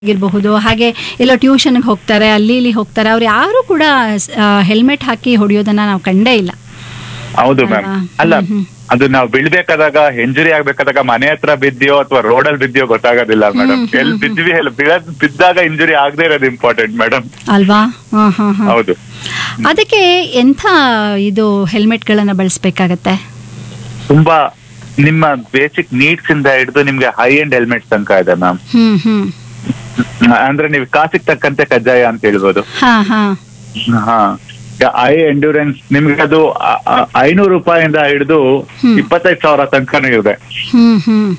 ಆಗಿರಬಹುದು ಹಾಗೆ ಎಲ್ಲೋ ಟ್ಯೂಷನ್ಗೆ ಹೋಗ್ತಾರೆ ಅಲ್ಲಿ ಇಲ್ಲಿ ಹೋಗ್ತಾರೆ ಅವ್ರು ಯಾರು ಕೂಡ ಹೆಲ್ಮೆಟ್ ಹಾಕಿ ಹೊಡೆಯೋದನ್ನ ನಾವು ಕಂಡೇ ಇಲ್ಲ ಹೌದು ಮ್ಯಾಮ್ ಅಲ್ವಾ? ಅಲ್ಲ ಹ್ಮ್, ಹ್ಮ್. ಅದು ನಾವು ಬೀಳ್ಬೇಕಾದಾಗ ಇಂಜುರಿ ಆಗ್ಬೇಕಾದಾಗ ಮನೆ ಹತ್ರ ಬಿದ್ದಿಯೋ ಅಥವಾ ರೋಡಲ್ಲಿ ಬಿದ್ದಿಯೋ ಗೊತ್ತಾಗೋದಿಲ್ಲ ಮೇಡಮ್ ಎಲ್ಲಿ ಬಿದ್ವಿ ಎಲ್ಲಿ ಬೀಳದ್ ಬಿದ್ದಾಗ ಇಂಜುರಿ ಆಗದೆ ಇರೋದು ಇಂಪಾರ್ಟೆಂಟ್ ಮೇಡಮ್ ಅಲ್ವಾ ಹಾ ಹಾ ಹಾ ಹೌದು ಅದಕ್ಕೆ ಎಂಥ ಇದು ಹೆಲ್ಮೆಟ್ಗಳನ್ನ ಬಳಸಬೇಕಾಗತ್ತೆ ತುಂಬಾ ನಿಮ್ಮ ಬೇಸಿಕ್ ನೀಡ್ಸ್ ಇಂದ ಹಿಡಿದು ನಿಮ್ಗೆ ಹೈ ಎಂಡ್ ಹೆಲ್ಮೆಟ್ ತನಕ ಇದೆ ಮ್ಯಾಮ್ ಹ್ಮ್ ಹ್ಮ್ ಅಂದ್ರೆ ನೀವು ಕಾಸಿಗೆ ತಕ್ಕಂತೆ ಕಜ್ಜಾಯ ಅಂತ ಹೇಳ್ಬೋದು ಹಾ ಹಾ ಹಾ ಐ ಎಂಡ್ಯೂರೆನ್ಸ್ ನಿಮ್ಗೆ ಅದು ಆ- ಆ- ಐನೂರು ರೂಪಾಯಿಂದ ಹಿಡಿದು ಹ್ಮ್. ಇಪ್ಪತ್ತೈದು ಸಾವಿರ ತನಕನೂ ಇದೆ ಹ್ಮ್ ಹ್ಮ್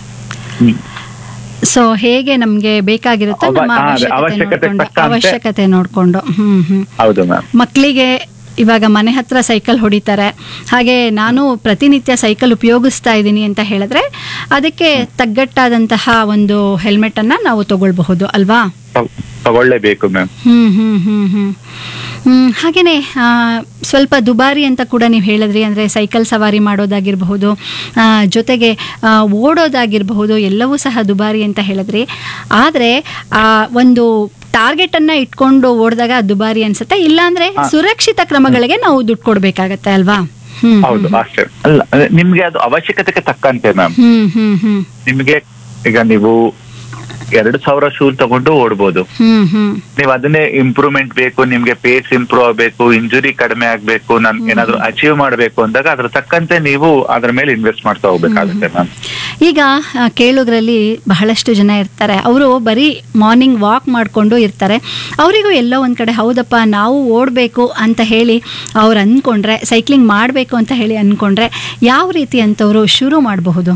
ಸೊ ಹೇಗೆ ನಮ್ಗೆ ಬೇಕಾಗಿರುತ್ತೋ ಅವ- ನಮ್ಮ ಹಾ, ಅದೇ, ಅವಶ್ಯಕತೆ ಅವಶ್ಯಕತೆ ನೋಡ್ಕೊಂಡು ತಕ್ಕಂತೆ. ಅವಶ್ಯಕತೆ ನೋಡ್ಕೊಂಡು ಹ್ಮ್ ಹ್ಮ್ ಹೌದು ಮ್ಯಾಮ್ ಮಕ್ಕಳಿಗೆ ಇವಾಗ ಮನೆ ಹತ್ರ ಸೈಕಲ್ ಹೊಡಿತಾರೆ ಹಾಗೆ ನಾನು ಪ್ರತಿನಿತ್ಯ ಸೈಕಲ್ ಉಪಯೋಗಿಸ್ತಾ ಇದ್ದೀನಿ ಅಂತ ಹೇಳಿದ್ರೆ ಅದಕ್ಕೆ ತಗ್ಗಟ್ಟಾದಂತಹ ಒಂದು ಹೆಲ್ಮೆಟ್ ಅನ್ನ ನಾವು ತಗೊಳ್ಬಹುದು ಅಲ್ವಾ ತಗೊಳ್ಳೇಬೇಕು ಮ್ಯಾಮ್ ಹ್ಮ್ ಹ್ಮ್ ಹ್ಮ್ ಹ್ಮ್ ಹ್ಮ್ ಹಾಗೇನೆ ಆ, ಸ್ವಲ್ಪ ದುಬಾರಿ ಅಂತ ಕೂಡ ನೀವು ಹೇಳಿದ್ರಿ ಅಂದರೆ ಸೈಕಲ್ ಸವಾರಿ ಮಾಡೋದಾಗಿರಬಹುದು ಆ, ಜೊತೆಗೆ ಆ, ಓಡೋದಾಗಿರಬಹುದು ಎಲ್ಲವೂ ಸಹ ದುಬಾರಿ ಅಂತ ಹೇಳಿದ್ರಿ ಆದರೆ ಒಂದು ಟಾರ್ಗೆಟ್ ಅನ್ನ ಇಟ್ಕೊಂಡು ಓಡಿದಾಗ ದುಬಾರಿ ಅನ್ಸುತ್ತೆ ಇಲ್ಲಾಂದ್ರೆ ಸುರಕ್ಷಿತ ಕ್ರಮಗಳಿಗೆ ನಾವು ದುಡ್ಡು ಕೊಡ್ಬೇಕಾಗತ್ತೆ ಅಲ್ವಾ ಹ್ಮ್ ಹೌದು ಅಷ್ಟೇ ಅಲ್ಲ ಅದೇ ನಿಮ್ಗೆ ಅದು ಅವಶ್ಯಕತೆಗೆ ತಕ್ಕಂತೆ ಮ್ಯಾಮ್ ಹ್ಮ್ ಹ್ಮ್ ಹ್ಮ್ ನಿಮ್ಗೆ ಈಗ ನೀವು ಎರಡು ಸಾವಿರ ಶೂಲ್ ತಗೊಂಡು ಓಡ್ಬೋದು ಹ್ಮ್ ಹ್ಮ್ ನೀವು ಅದನ್ನೇ ಇಂಪ್ರೂವ್ಮೆಂಟ್ ಬೇಕು ನಿಮ್ಗೆ ಪೇಸ್ ಇಂಪ್ರೂವ್ ಆಗ್ಬೇಕು ಇಂಜುರಿ ಕಡಿಮೆ ಆಗ್ಬೇಕು ನನ್ ಏನಾದ್ರು ಅಚೀವ್ ಮಾಡ್ಬೇಕು ಅಂದಾಗ ಅದ್ರ ತಕ್ಕಂತೆ ನೀವು ಅದ್ರ ಮೇಲೆ ಇನ್ವೆಸ್ಟ್ ಮಾಡ್ತಾ ಹೋಗ್ಬೇಕಾಗುತ್ತೆ ಮ್ಯಾಮ್ ಈಗ ಆ, ಕೇಳುಗರಲ್ಲಿ ಬಹಳಷ್ಟು ಜನ ಇರ್ತಾರೆ ಅವರು ಬರೀ ಮಾರ್ನಿಂಗ್ ವಾಕ್ ಮಾಡಿಕೊಂಡು ಇರ್ತಾರೆ ಅವರಿಗೂ ಎಲ್ಲೋ ಒಂದು ಕಡೆ ಹೌದಪ್ಪ ನಾವು ಓಡಬೇಕು ಅಂತ ಹೇಳಿ ಅವ್ರು ಅಂದ್ಕೊಂಡ್ರೆ ಸೈಕ್ಲಿಂಗ್ ಮಾಡಬೇಕು ಅಂತ ಹೇಳಿ ಅಂದ್ಕೊಂಡ್ರೆ ಯಾವ ರೀತಿ ಅಂತವರು ಶುರು ಮಾಡಬಹುದು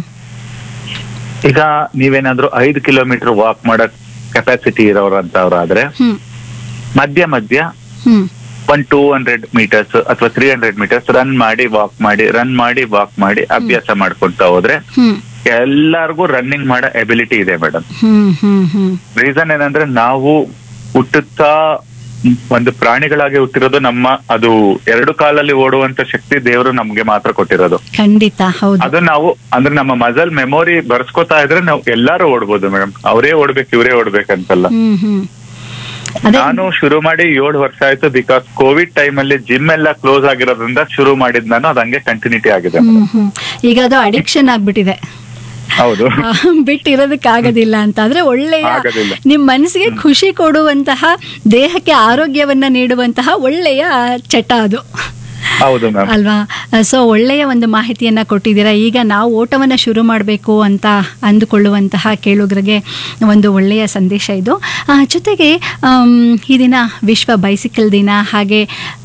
ಈಗ ನೀವೇನಾದ್ರೂ ಐದು ಕಿಲೋಮೀಟರ್ ವಾಕ್ ಮಾಡಕ್ ಕೆಪಾಸಿಟಿ ಇರೋರಂತವ್ರಾದ್ರೆ ಹ್ಮ್ ಮಧ್ಯ ಮಧ್ಯ ಹ್ಮ್ ಒನ್ ಟೂ ಹಂಡ್ರೆಡ್ ಮೀಟರ್ಸ್ ಅಥವಾ ತ್ರೀ ಹಂಡ್ರೆಡ್ ಮೀಟರ್ಸ್ ರನ್ ಮಾಡಿ ವಾಕ್ ಮಾಡಿ ರನ್ ಮಾಡಿ ವಾಕ್ ಮಾಡಿ ಅಭ್ಯಾಸ ಮಾಡ್ಕೊಂತ ಹೋದ್ರೆ ಹ್ಮ್ ಎಲ್ಲರಿಗೂ ರನ್ನಿಂಗ್ ಮಾಡೋ ಎಬಿಲಿಟಿ ಇದೆ ಮೇಡಮ್ ಹ್ಮ್ ಹ್ಮ್ ಹ್ಮ್ ರೀಸನ್ ಏನಂದ್ರೆ ನಾವು ಹುಟ್ಟುತ್ತಾ ಒಂದು ಪ್ರಾಣಿಗಳಾಗಿ ಹುಟ್ಟಿರೋದು ನಮ್ಮ ಅದು ಎರಡು ಕಾಲಲ್ಲಿ ಓಡುವಂತ ಶಕ್ತಿ ದೇವರು ನಮ್ಗೆ ಮಾತ್ರ ಕೊಟ್ಟಿರೋದು ಖಂಡಿತ ಹೌದು ಅದು ನಾವು ಅಂದ್ರೆ ನಮ್ಮ ಮಜಲ್ ಮೆಮೊರಿ ಬರ್ಸ್ಕೊತಾ ಇದ್ರೆ ನಾವು ಎಲ್ಲಾರು ಓಡ್ಬೋದು ಮೇಡಮ್ ಅವರೇ ಓಡ್ಬೇಕು ಇವರೇ ಓಡ್ಬೇಕಂತಲ್ಲ ಹ್ಮ್ ಹ್ಮ್ ಅದೇ ನಾನು ಶುರು ಮಾಡಿ ಏಳು ವರ್ಷ ಆಯ್ತು ಬಿಕಾಸ್ ಕೋವಿಡ್ ಟೈಮ್ ಅಲ್ಲಿ ಜಿಮ್ ಎಲ್ಲ ಕ್ಲೋಸ್ ಆಗಿರೋದ್ರಿಂದ ಶುರು ಮಾಡಿದ್ ನಾನು ಅದು ಹಂಗೆ ಕಂಟಿನ್ಯೂಟಿ ಆಗಿದೆ ಹ್ಮ್ ಹ್ಮ್ ಈಗ ಅದು ಅಡಿಕ್ಷನ್ ಆಗ್ಬಿಟ್ಟಿದೆ ಹೌದು ಬಿಟ್ಟಿರೋದಕ್ಕಾಗೋದಿಲ್ಲ ಅಂತ ಅಂದ್ರೆ ಒಳ್ಳೆಯ ಆಗೋದಿಲ್ಲ. ನಿಮ್ಮ ಮನಸ್ಸಿಗೆ ಖುಷಿ ಕೊಡುವಂತಹ ದೇಹಕ್ಕೆ ಆರೋಗ್ಯವನ್ನ ನೀಡುವಂತಹ ಒಳ್ಳೆಯ ಚಟ ಅದು ಹೌದು ಮ್ಯಾಮ್ ಅಲ್ವಾ ಸೊ ಒಳ್ಳೆಯ ಒಂದು ಮಾಹಿತಿಯನ್ನ ಕೊಟ್ಟಿದ್ದೀರಾ ಈಗ ನಾವು ಓಟವನ್ನು ಶುರು ಮಾಡಬೇಕು ಅಂತ ಅಂದುಕೊಳ್ಳುವಂತಹ ಕೇಳುಗರಿಗೆ ಒಂದು ಒಳ್ಳೆಯ ಸಂದೇಶ ಇದು ಆ, ಜೊತೆಗೆ ಆಮ್, ಈ ದಿನ ವಿಶ್ವ ಬೈಸಿಕಲ್ ದಿನ ಹಾಗೆ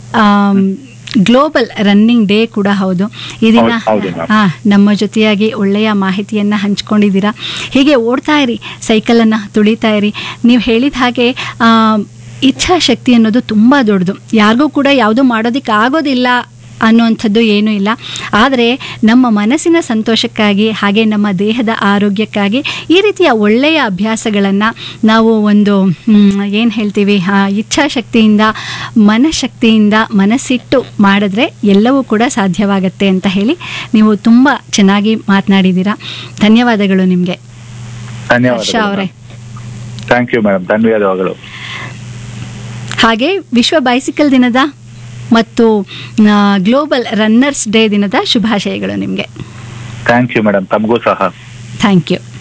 ಗ್ಲೋಬಲ್ ರನ್ನಿಂಗ್ ಡೇ ಕೂಡ ಹೌದು ಈ ದಿನ ಹೌದು, ಹೌದು ma'am. ಆ, ನಮ್ಮ ಜೊತೆಯಾಗಿ ಒಳ್ಳೆಯ ಮಾಹಿತಿಯನ್ನ ಹಂಚ್ಕೊಂಡಿದ್ದೀರಾ ಹೀಗೆ ಓಡ್ತಾ ಇರಿ ಸೈಕಲನ್ನು ತುಳಿತಾ ಇರಿ ನೀವು ಹೇಳಿದ ಹಾಗೆ ಆ, ಇಚ್ಛಾಶಕ್ತಿ ಅನ್ನೋದು ತುಂಬ ದೊಡ್ಡದು ಯಾರಿಗೂ ಕೂಡ ಯಾವುದೂ ಮಾಡೋದಕ್ಕೆ ಆಗೋದಿಲ್ಲ ಅನ್ನುವಂಥದ್ದು ಏನೂ ಇಲ್ಲ ಆದರೆ ನಮ್ಮ ಮನಸ್ಸಿನ ಸಂತೋಷಕ್ಕಾಗಿ ಹಾಗೆ ನಮ್ಮ ದೇಹದ ಆರೋಗ್ಯಕ್ಕಾಗಿ ಈ ರೀತಿಯ ಒಳ್ಳೆಯ ಅಭ್ಯಾಸಗಳನ್ನು ನಾವು ಒಂದು ಏನು ಹೇಳ್ತೀವಿ ಆ, ಇಚ್ಛಾಶಕ್ತಿಯಿಂದ ಮನಃಶಕ್ತಿಯಿಂದ ಮನಸ್ಸಿಟ್ಟು ಮಾಡಿದ್ರೆ ಎಲ್ಲವೂ ಕೂಡ ಸಾಧ್ಯವಾಗತ್ತೆ ಅಂತ ಹೇಳಿ ನೀವು ತುಂಬ ಚೆನ್ನಾಗಿ ಮಾತನಾಡಿದ್ದೀರಾ ಧನ್ಯವಾದಗಳು ನಿಮಗೆ ಹರ್ಷ ಅವರೇ ಧನ್ಯವಾದಗಳು ಥ್ಯಾಂಕ್ ಯು ಮೇಡಮ್ ಧನ್ಯವಾದಗಳು ಹಾಗೆ ವಿಶ್ವ ಬೈಸಿಕಲ್ ದಿನದ ಮತ್ತು ಗ್ಲೋಬಲ್ ರನ್ನರ್ಸ್ ಡೇ ದಿನದ ಶುಭಾಶಯಗಳು ನಿಮಗೆ ಥ್ಯಾಂಕ್ ಯು ಮೇಡಮ್ ತಮಗೂ ಸಹ ಥ್ಯಾಂಕ್ ಯು